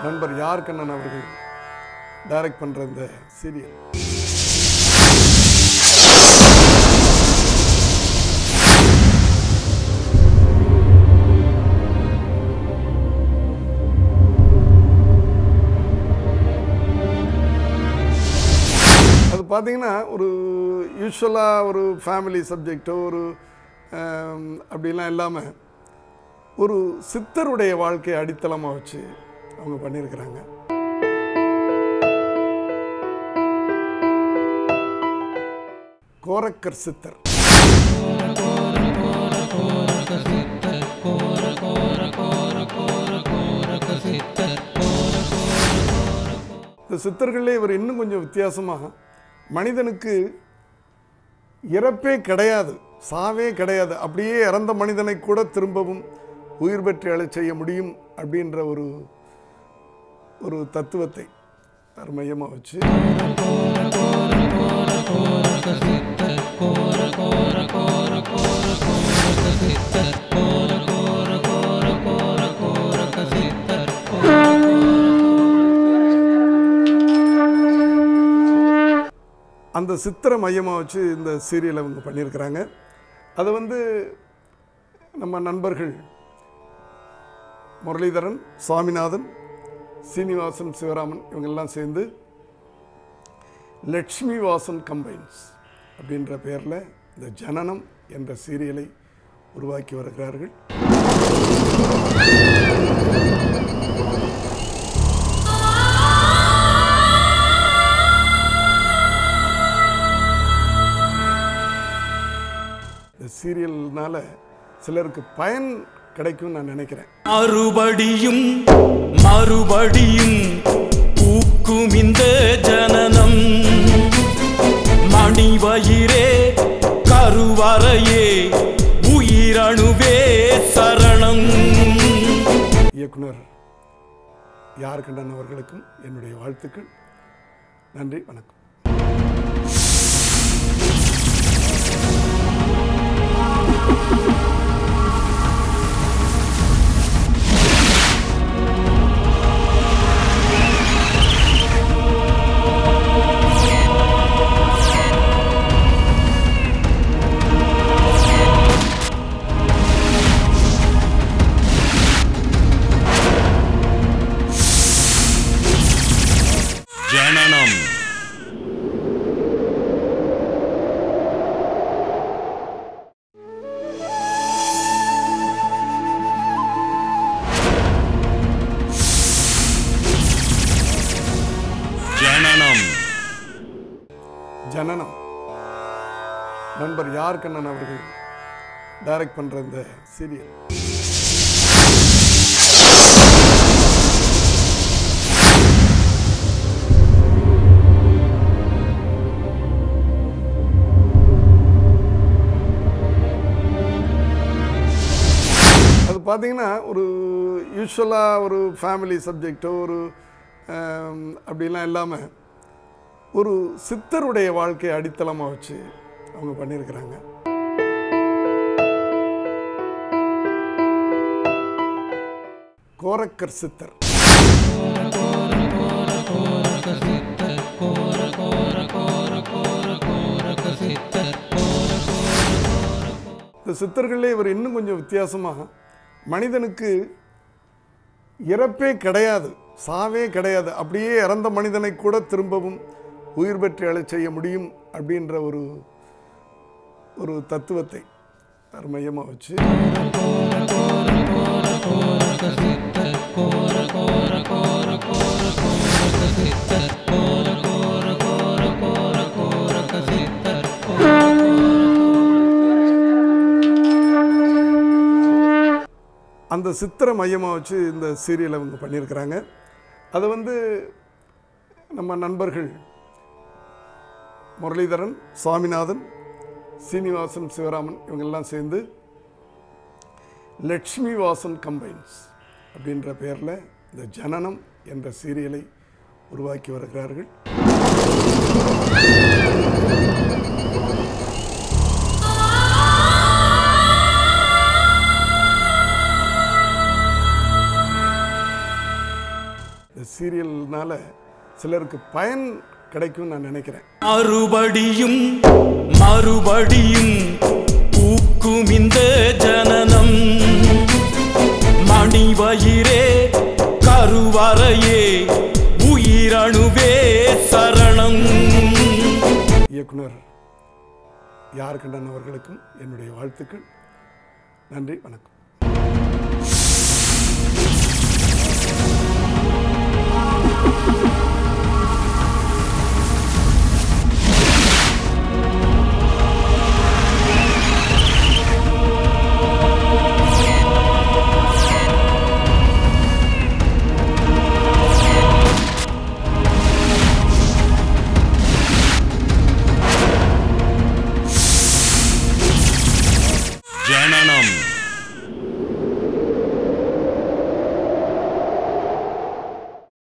நண்பர் யார் கண்ணன் அவர்கள் டைரக்ட் பண்ணுற இந்த சீரியல் அது பார்த்தீங்கன்னா ஒரு யூஸ்வலாக ஒரு ஃபேமிலி சப்ஜெக்டோ ஒரு ஆம், அப்படிலாம் இல்லாமல் ஒரு சித்தருடைய வாழ்க்கையை அடித்தளமாக வச்சு அவங்க பண்ணியிருக்கிறாங்க கோரக்கர் சித்தர் இந்த சித்தர்களே இவர் இன்னும் கொஞ்சம் வித்தியாசமாக மனிதனுக்கு இறப்பே கிடையாது சாவே கிடையாது அப்படியே இறந்த மனிதனை கூட திரும்பவும் உயிர் பெற்று எழச் செய்ய முடியும் அப்படின்ற ஒரு ஒரு தத்துவத்தை அவர் மையமாக வச்சு அந்த சித்திரை மையமாக வச்சு இந்த சீரியலை அவங்க பண்ணியிருக்கிறாங்க அதை வந்து நம்ம நண்பர்கள் முரளிதரன் சுவாமிநாதன் சீனிவாசன் சிவராமன் இவங்கெல்லாம் சேர்ந்து லட்சுமி வாசன் கம்பைன்ஸ் அப்படின்ற பெயரில் இந்த ஜனனம் என்ற சீரியலை உருவாக்கி வருகிறார்கள் இந்த சீரியல்னால சிலருக்கு பயன் கிடைக்கும்னு நான் நினைக்கிறேன் மறுபடியும் மறுபடியும் பூக்கும் இந்த ஜனனம் மணிவயிரே கருவறையே உயிரணுவே சரணம் இயக்குனர் யார் கண்டன் அவர்களுக்கும் என்னுடைய வாழ்த்துக்கள் நன்றி வணக்கம் ஜனனம் ஜனனம் ஜனனம் நண்பர் யார் கண்ணன் அவர்கள் டைரக்ட் பண்ணுற இந்த சீரியல் அது பார்த்தீங்கன்னா ஒரு யூஸ்வலாக ஒரு ஃபேமிலி சப்ஜெக்டோ ஒரு ஆம், அப்படிலாம் இல்லாமல் ஒரு சித்தருடைய வாழ்க்கையை அடித்தளமாக வச்சு அவங்க பண்ணியிருக்கிறாங்க கோரக்கர் சித்தர் இந்த சித்தர்களே இவர் இன்னும் கொஞ்சம் வித்தியாசமாக மனிதனுக்கு இறப்பே கிடையாது சாவே கிடையாது அப்படியே இறந்த மனிதனை கூட திரும்பவும் உயிர் பெற்று எழச் செய்ய முடியும் அப்படின்ற ஒரு ஒரு தத்துவத்தை அவர் மையமாக வச்சு அந்த சித்திரை மையமாக வச்சு இந்த சீரியலை அவங்க பண்ணியிருக்கிறாங்க அதை வந்து நம்ம நண்பர்கள் முரளிதரன் சுவாமிநாதன் சீனிவாசன் சிவராமன் இவங்கெல்லாம் சேர்ந்து லட்சுமி வாசன் கம்பைன்ஸ் அப்படின்ற பெயரில் இந்த ஜனனம் என்ற சீரியலை உருவாக்கி வருகிறார்கள் இந்த சீரியல்னால சிலருக்கு பயன் கிடைக்கும்னு நான் நினைக்கிறேன் மறுபடியும் மறுபடியும் பூக்கும் இந்த ஜனனம் மணிவயிரே கருவறையே உயிரணுவே சரணம் இயக்குனர் யார் கண்டன் அவர்களுக்கும் என்னுடைய வாழ்த்துக்கள் நன்றி வணக்கம் ஜனனம்